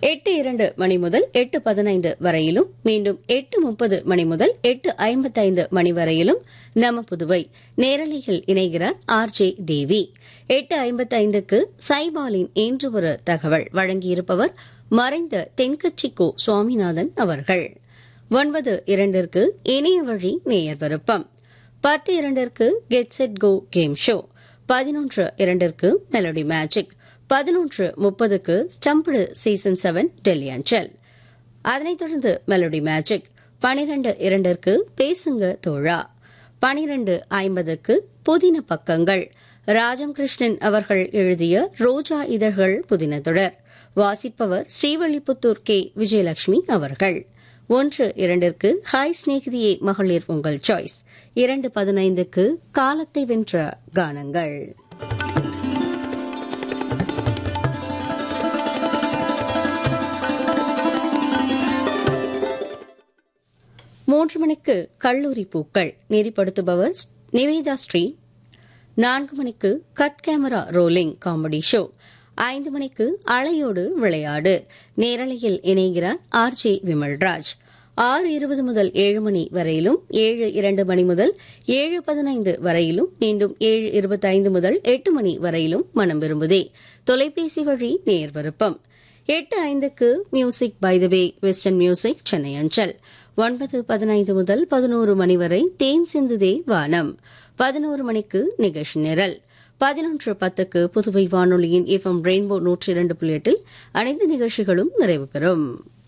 எட்டு இரண்டு மணி முதல் எட்டு பதினைந்து வரையிலும் மீண்டும் எட்டு முப்பது மணி முதல் எட்டு ஐம்பத்தைந்து மணி வரையிலும் நம புதுவை நேரலையில் இணைகிறார் ஆர் ஜே தேவி எட்டு ஐம்பத்தைந்துக்கு சைபாலின் இன்று ஒரு தகவல் வழங்கியிருப்பவர் மறைந்த தென்கட்சி கோ சுவாமிநாதன் அவர்கள் ஒன்பது இரண்டிற்கு இணைய வழி நேயர் விருப்பம் பத்து இரண்டிற்கு get set go game show பதினொன்று இரண்டிற்கு மெலடி மேஜிக் பதினொன்று முப்பதுக்கு ஸ்டம்படு சீசன் செவன் டெல்லி அஞ்சல் அதனைத் தொடர்ந்து மெலடி மேஜிக் பனிரெண்டு இரண்டிற்கு பேசுங்க தோழா பனிரெண்டு ஐம்பதுக்கு புதின பக்கங்கள் ராஜம் கிருஷ்ணன் அவர்கள் எழுதிய ரோஜா இதழ்கள் புதின தொடர் வாசிப்பவர் ஸ்ரீவல்லிபுத்தூர் கே விஜயலட்சுமி அவர்கள் ஒன்று இரண்டிற்கு ஹாய் சிநேகிதியே மகளிர் உங்கள் சாய்ஸ் இரண்டு பதினைந்துக்கு காலத்தை வென்ற கானங்கள் மூன்று மணிக்கு கல்லூரி பூக்கள் நெறிப்படுத்துபவர் நிவேதா ஸ்ரீ நான்கு மணிக்கு cut camera rolling comedy show ஐந்து மணிக்கு அலையோடு விளையாடு நேரலையில் இணைகிறார் ஆர் ஜே விமல்ராஜ் ஆறு இருபது முதல் ஏழு மணி வரையிலும் ஏழு இரண்டு மணி முதல் ஏழு பதினைந்து வரையிலும் மீண்டும் ஏழு இருபத்தைந்து முதல் எட்டு மணி வரையிலும் மனம் விரும்புதே தொலைபேசி வழி நேர் விருப்பம் எட்டு ஐந்துக்கு music by the way western music Chennai அஞ்சல் ஒன்பது பதினைந்து முதல் பதினோரு மணி வரை தேன் சிந்துதே வானம் பதினோரு மணிக்கு நிகழ்ச்சி நிரல் பதினொன்று பத்துக்கு புதுவை வானொலியின் எஃப்எம் ரெயின்போ நூற்றி இரண்டு புள்ளி எட்டில் அனைத்து நிகழ்ச்சிகளும் நிறைவு பெறும்